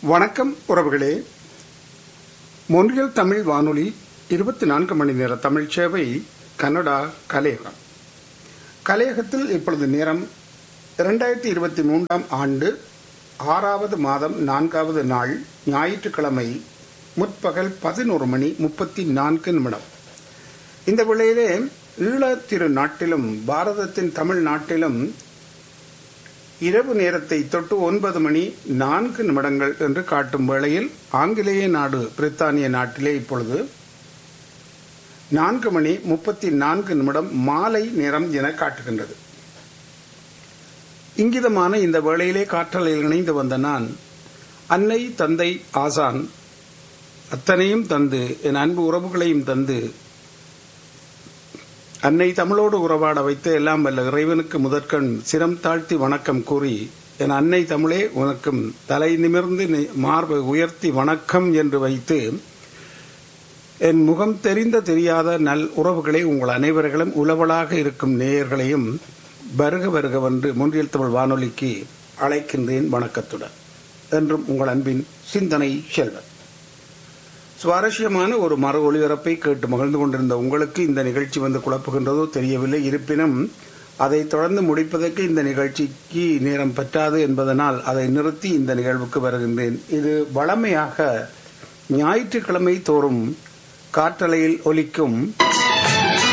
வணக்கம் உறவுகளே மொன்றியல் தமிழ் வானொலி இருபத்தி நான்கு மணி நேர தமிழ் சேவை கனடா கலையகம் கலையகத்தில் இப்பொழுது நேரம் இரண்டாயிரத்தி இருபத்தி மூன்றாம் ஆண்டு ஆறாவது மாதம் நான்காவது நாள் ஞாயிற்றுக்கிழமை முற்பகல் பதினோரு மணி முப்பத்தி நான்கு நிமிடம் இந்த வேளையிலே ஈழத் திரு நாட்டிலும் பாரதத்தின் தமிழ் நாட்டிலும் இரவு நேரத்தை தொட்டு ஒன்பது மணி நான்கு நிமிடங்கள் என்று காட்டும் வேளையில் ஆங்கிலேய நாடு பிரித்தானிய நாட்டிலே இப்பொழுது நான்கு மணி முப்பத்தி நான்கு நிமிடம் மாலை நேரம் என காட்டுகின்றது இங்கிதமான இந்த வேளையிலே காற்றலையில் இணைந்து வந்த நான் அன்னை தந்தை ஆசான் அத்தனையும் தந்து என் அன்பு உறவுகளையும் தந்து அன்னை தமிழோடு உறவாட வைத்து எல்லாம் வல்ல இறைவனுக்கு முதற்கண் சிரம் தாழ்த்தி வணக்கம் கூறி என் அன்னை தமிழே உனக்கும் தலை நிமிர்ந்து நி- மார்பை உயர்த்தி வணக்கம் என்று வைத்து என் முகம் தெரிந்த தெரியாத நல் உறவுகளை உங்கள் அனைவர்களும் உளவலாக இருக்கும் நேயர்களையும் வருக வருகவென்று முன்றியல் தமிழ் வானொலிக்கு அழைக்கின்றேன் வணக்கத்துடன் என்றும் உங்கள் அன்பின் சிந்தனை செல்வன் சுவாரஸ்யமான ஒரு மறு ஒளிபரப்பை கேட்டு மகிழ்ந்து கொண்டிருந்த உங்களுக்கு இந்த நிகழ்ச்சி வந்து குழப்புகின்றதோ தெரியவில்லை இருப்பினும் அதை தொடர்ந்து முடிப்பதற்கு இந்த நிகழ்ச்சிக்கு நேரம் பற்றாது என்பதனால் அதை நிறுத்தி இந்த நிகழ்வுக்கு வருகின்றேன் இது வளமையாக ஞாயிற்றுக்கிழமை தோறும் காற்றலையில் ஒலிக்கும்